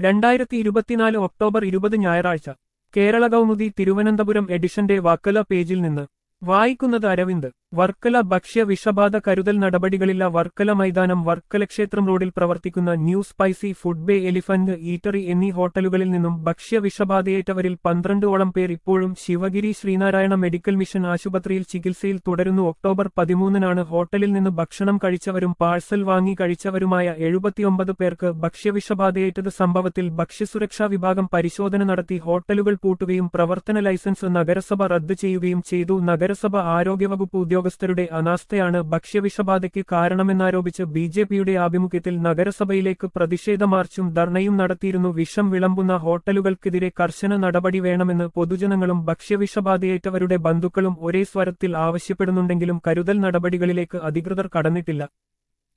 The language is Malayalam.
രണ്ടായിരത്തി ഇരുപത്തിനാല് ഒക്ടോബർ ഇരുപത് ഞായറാഴ്ച കേരള കൗമുദി തിരുവനന്തപുരം എഡിഷന്റെ വക്കല പേജിൽ നിന്ന് വായിക്കുന്നത് അരവിന്ദ് വർക്കല ഭക്ഷ്യ വിഷബാധ കരുതൽ നടപടികളില്ല വർക്കല മൈതാനം വർക്കല ക്ഷേത്രം റോഡിൽ പ്രവർത്തിക്കുന്ന new spicy food bay elephant eatery എന്നീ ഹോട്ടലുകളിൽ നിന്നും ഭക്ഷ്യ വിഷബാധയേറ്റവരിൽ പന്ത്രണ്ടോളം പേർ ഇപ്പോഴും ശിവഗിരി ശ്രീനാരായണ മെഡിക്കൽ മിഷൻ ആശുപത്രിയിൽ ചികിത്സയിൽ തുടരുന്നു ഒക്ടോബർ പതിമൂന്നിനാണ് ഹോട്ടലിൽ നിന്ന് ഭക്ഷണം കഴിച്ചവരും പാഴ്സൽ വാങ്ങി കഴിച്ചവരുമായ എഴുപത്തിയൊമ്പത് പേർക്ക് ഭക്ഷ്യവിഷബാധയേറ്റത് സംഭവത്തിൽ ഭക്ഷ്യസുരക്ഷാ വിഭാഗം പരിശോധന നടത്തി ഹോട്ടലുകൾ പൂട്ടുകയും പ്രവർത്തന ലൈസൻസ് നഗരസഭ റദ്ദു ചെയ്യുകയും ചെയ്തു നഗരസഭ ആരോഗ്യവകുപ്പ് ഉദ്യോഗസ്ഥരുടെ അനാസ്ഥയാണ് ഭക്ഷ്യവിഷബാധയ്ക്ക് കാരണമെന്നാരോപിച്ച് ബി ജെ പിയുടെ ആഭിമുഖ്യത്തിൽ നഗരസഭയിലേക്ക് പ്രതിഷേധ മാർച്ചും ധർണയും നടത്തിയിരുന്നു വിഷം വിളമ്പുന്ന ഹോട്ടലുകൾക്കെതിരെ കർശന നടപടി വേണമെന്ന് പൊതുജനങ്ങളും ഭക്ഷ്യവിഷബാധയേറ്റവരുടെ ബന്ധുക്കളും ഒരേ സ്വരത്തിൽ ആവശ്യപ്പെടുന്നുണ്ടെങ്കിലും കരുതൽ നടപടികളിലേക്ക് അധികൃതർ കടന്നിട്ടില്ല